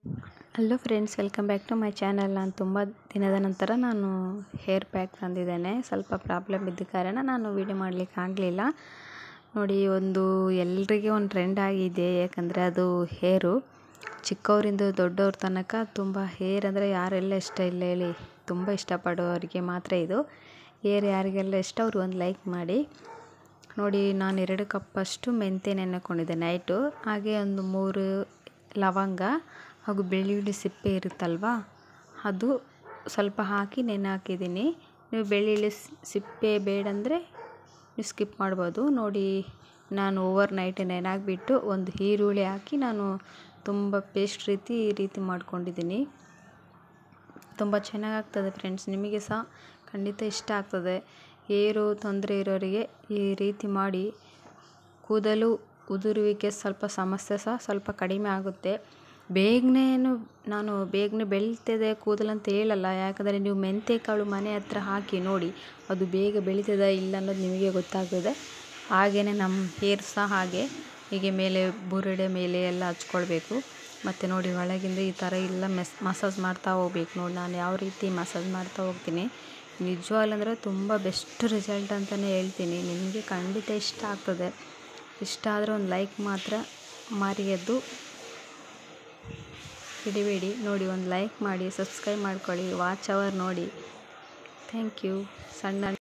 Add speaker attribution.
Speaker 1: hello friends welcome back to my channel ನಾನು ತುಂಬ ದಿನದ ನಂತರ ನಾನು ಹೇರ್ ಪ್ಯಾಕ್ ತಂದಿದ್ದೇನೆ ಸ್ವಲ್ಪ ಪ್ರಾಬ್ಲಮ್ ಇದ್ದ ಕಾರಣ ನಾನು ವೀಡಿಯೋ ಮಾಡಲಿಕ್ಕೆ ಆಗಲಿಲ್ಲ ನೋಡಿ ಒಂದು ಎಲ್ರಿಗೆ ಒಂದು ಟ್ರೆಂಡ್ ಆಗಿದೆ ಯಾಕಂದರೆ ಅದು ಹೇರು ಚಿಕ್ಕವರಿಂದ ದೊಡ್ಡವ್ರ ತನಕ ತುಂಬ ಹೇರ್ ಅಂದರೆ ಯಾರೆಲ್ಲ ಇಷ್ಟ ಇಲ್ಲ ಹೇಳಿ ತುಂಬ ಇಷ್ಟಪಡೋರಿಗೆ ಮಾತ್ರ ಇದು ಹೇರ್ ಯಾರಿಗೆಲ್ಲ ಇಷ್ಟ ಅವರು ಒಂದು ಲೈಕ್ ಮಾಡಿ ನೋಡಿ ನಾನು ಎರಡು ಕಪ್ಪಷ್ಟು ಮೆಂತ್ಯ ನೆನೆಕೊಂಡಿದ್ದೆ ನೈಟು ಹಾಗೆ ಒಂದು ಮೂರು ಲವಂಗ ಹಾಗೂ ಬೆಳ್ಳುಳ್ಳಿ ಸಿಪ್ಪೆ ಇರುತ್ತಲ್ವ ಅದು ಸ್ವಲ್ಪ ಹಾಕಿ ನೆನೆ ಹಾಕಿದ್ದೀನಿ ನೀವು ಬೆಳ್ಳುಳ್ಳಿ ಸಿಪ್ಪೆ ಬೇಡಂದರೆ ನೀವು ಸ್ಕಿಪ್ ಮಾಡ್ಬೋದು ನೋಡಿ ನಾನು ಓವರ್ ನೈಟ್ ನೆನೆಹಾಕ್ಬಿಟ್ಟು ಒಂದು ಈರುಳ್ಳಿ ಹಾಕಿ ನಾನು ತುಂಬ ಪೇಸ್ಟ್ ರೀತಿ ಈ ರೀತಿ ಮಾಡ್ಕೊಂಡಿದ್ದೀನಿ ತುಂಬ ಚೆನ್ನಾಗಾಗ್ತದೆ ಫ್ರೆಂಡ್ಸ್ ನಿಮಗೆ ಸಹ ಖಂಡಿತ ಇಷ್ಟ ಆಗ್ತದೆ ಏರು ತೊಂದರೆ ಇರೋರಿಗೆ ಈ ರೀತಿ ಮಾಡಿ ಕೂದಲು ಉದುರುವಿಕೆ ಸ್ವಲ್ಪ ಸಮಸ್ಯೆ ಸಹ ಸ್ವಲ್ಪ ಕಡಿಮೆ ಆಗುತ್ತೆ ಬೇಗನೆ ನಾನು ಬೇಗನೆ ಬೆಳೀತದೆ ಕೂದಲು ಅಂತ ಹೇಳಲ್ಲ ಯಾಕಂದರೆ ನೀವು ಮೆಂತ್ಯ ಕಾಳು ಮನೆ ಹತ್ರ ಹಾಕಿ ನೋಡಿ ಅದು ಬೇಗ ಬೆಳೀತದ ಇಲ್ಲ ಅನ್ನೋದು ನಿಮಗೆ ಗೊತ್ತಾಗ್ತದೆ ಹಾಗೆಯೇ ನಮ್ಮ ಹೇರ್ ಸಹ ಹಾಗೆ ಹೀಗೆ ಮೇಲೆ ಬುರುಡೆ ಮೇಲೆ ಎಲ್ಲ ಹಚ್ಕೊಳ್ಬೇಕು ಮತ್ತು ನೋಡಿ ಒಳಗಿಂದ ಈ ಥರ ಎಲ್ಲ ಮೆಸ್ ಮಸಾಜ್ ಮಾಡ್ತಾ ಹೋಗ್ಬೇಕು ನೋಡಿ ನಾನು ಯಾವ ರೀತಿ ಮಸಾಜ್ ಮಾಡ್ತಾ ಹೋಗ್ತೀನಿ ನಿಜವಾಗ್ಲಂದರೆ ತುಂಬ ಬೆಸ್ಟ್ ರಿಸಲ್ಟ್ ಅಂತಲೇ ಹೇಳ್ತೀನಿ ನಿಮಗೆ ಖಂಡಿತ ಇಷ್ಟ ಆಗ್ತದೆ ಇಷ್ಟ ಆದರೆ ಒಂದು ಲೈಕ್ ಮಾತ್ರ ಮಾರಿಗೆದ್ದು ಹಿಡಿಬೇಡಿ ನೋಡಿ ಒಂದು ಲೈಕ್ ಮಾಡಿ ಸಬ್ಸ್ಕ್ರೈಬ್ ಮಾಡ್ಕೊಳ್ಳಿ ವಾಚ್ ಅವರ್ ನೋಡಿ ಥ್ಯಾಂಕ್ ಯು ಸಣ್ಣ